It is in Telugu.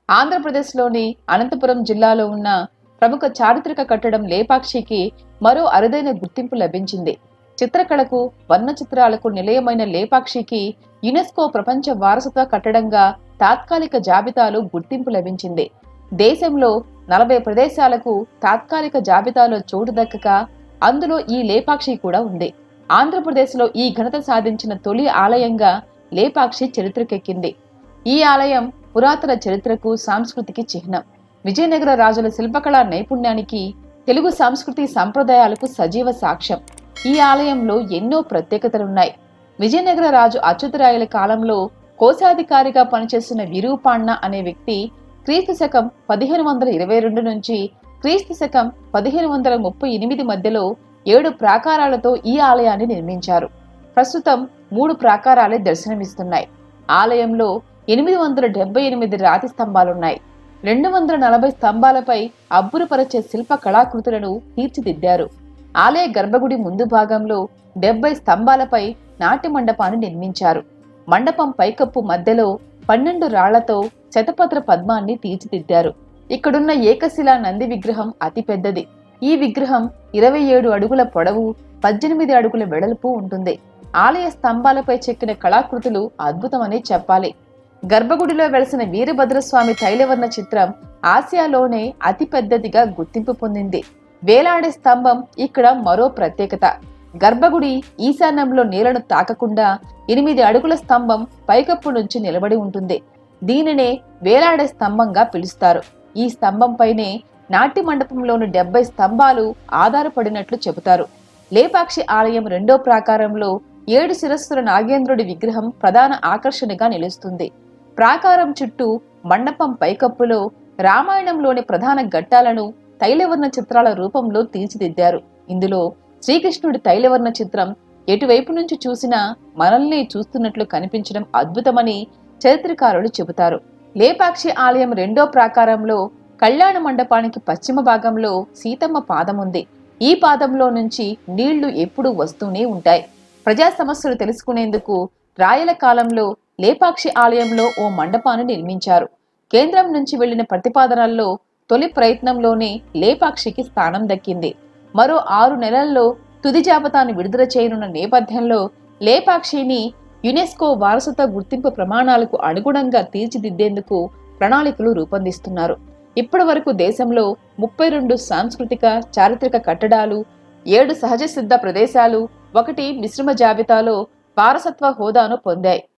ఆంధ్రప్రదేశ్లోని అనంతపురం జిల్లాలో ఉన్న ప్రముఖ చారిత్రక కట్టడం లేపాక్షికి మరో అరుదైన గుర్తింపు లభించింది చిత్రకళకు వర్ణ చిత్రాలకు నిలయమైన లేపాక్షికి యునెస్కో ప్రపంచ వారసత్వ కట్టడంగా తాత్కాలిక జాబితాలో గుర్తింపు లభించింది దేశంలో నలభై ప్రదేశాలకు తాత్కాలిక జాబితాలో చోటు దక్కక అందులో ఈ లేపాక్షి కూడా ఉంది ఆంధ్రప్రదేశ్లో ఈ ఘనత సాధించిన తొలి ఆలయంగా లేపాక్షి చరిత్రకెక్కింది ఈ ఆలయం పురాతన చరిత్రకు సాంస్కృతికి చిహ్నం విజయనగర రాజుల శిల్పకళా నైపుణ్యానికి తెలుగు సంస్కృతి సంప్రదాయాలకు సజీవ సాక్ష్యం ఈ ఆలయంలో ఎన్నో ప్రత్యేకతలున్నాయి విజయనగర రాజు అచ్యుతరాయల కాలంలో కోశాధికారిగా పనిచేస్తున్న విరూపాణ్ణ అనే వ్యక్తి క్రీస్తు శకం పదిహేను వందల ఇరవై రెండు నుంచి క్రీస్తు శకం పదిహేను వందల ముప్పై ఎనిమిది మధ్యలో ఏడు ప్రాకారాలతో ఈ ఆలయాన్ని నిర్మించారు ప్రస్తుతం మూడు ప్రాకారాలే దర్శనమిస్తున్నాయి ఆలయంలో ఎనిమిది వందల డెబ్బై ఎనిమిది రాతి స్తంభాలున్నాయి రెండు వందల నలభై స్తంభాలపై అబ్బురపరిచే శిల్ప కళాకృతులను తీర్చిదిద్దారు ఆలయ గర్భగుడి ముందు భాగంలో డెబ్బై స్తంభాలపై నాట్య మండపాన్ని నిర్మించారు మండపం పైకప్పు మధ్యలో పన్నెండు రాళ్లతో శతపత్ర పద్మాన్ని తీర్చిదిద్దారు ఇక్కడున్న ఏకశిలా నంది విగ్రహం అతి పెద్దది ఈ విగ్రహం ఇరవై ఏడు అడుగుల పొడవు పద్దెనిమిది అడుగుల వెడల్పు ఉంటుంది ఆలయ స్తంభాలపై చెక్కిన కళాకృతులు అద్భుతమని చెప్పాలి గర్భగుడిలో వెలసిన వీరభద్రస్వామి తైలవర్ణ చిత్రం ఆసియాలోనే అతి పెద్దదిగా గుర్తింపు పొందింది వేలాడే స్తంభం ఇక్కడ మరో ప్రత్యేకత గర్భగుడి ఈశాన్యంలో నేలను తాకకుండా ఎనిమిది అడుగుల స్తంభం పైకప్పు నుంచి నిలబడి ఉంటుంది దీనినే వేలాడే స్తంభంగా పిలుస్తారు ఈ స్తంభంపైనే నాట్య మండపంలోని డెబ్బై స్తంభాలు ఆధారపడినట్లు చెబుతారు లేపాక్షి ఆలయం రెండో ప్రాకారంలో ఏడు శిరస్సుల నాగేంద్రుడి విగ్రహం ప్రధాన ఆకర్షణగా నిలుస్తుంది ప్రాకారం చుట్టూ మండపం పైకప్పులో రామాయణంలోని ప్రధాన ఘట్టాలను తైలవర్ణ చిత్రాల రూపంలో తీర్చిదిద్దారు ఇందులో శ్రీకృష్ణుడి తైలవర్ణ చిత్రం ఎటువైపు నుంచి చూసినా మనల్ని చూస్తున్నట్లు కనిపించడం అద్భుతమని చరిత్రకారులు చెబుతారు లేపాక్షి ఆలయం రెండో ప్రాకారంలో కళ్యాణ మండపానికి పశ్చిమ భాగంలో సీతమ్మ పాదం ఉంది ఈ పాదంలో నుంచి నీళ్లు ఎప్పుడూ వస్తూనే ఉంటాయి ప్రజా సమస్యలు తెలుసుకునేందుకు రాయల కాలంలో లేపాక్షి ఆలయంలో ఓ మండపాన్ని నిర్మించారు కేంద్రం నుంచి వెళ్లిన ప్రతిపాదనల్లో తొలి ప్రయత్నంలోనే లేపాక్షికి స్థానం దక్కింది మరో ఆరు నెలల్లో తుది జాబితాను విడుదల చేయనున్న నేపథ్యంలో లేపాక్షిని యునెస్కో వారసత్వ గుర్తింపు ప్రమాణాలకు అనుగుణంగా తీర్చిదిద్దేందుకు ప్రణాళికలు రూపొందిస్తున్నారు ఇప్పటి వరకు దేశంలో ముప్పై రెండు సాంస్కృతిక చారిత్రక కట్టడాలు ఏడు సహజ సిద్ధ ప్రదేశాలు ఒకటి మిశ్రమ జాబితాలో వారసత్వ హోదాను పొందాయి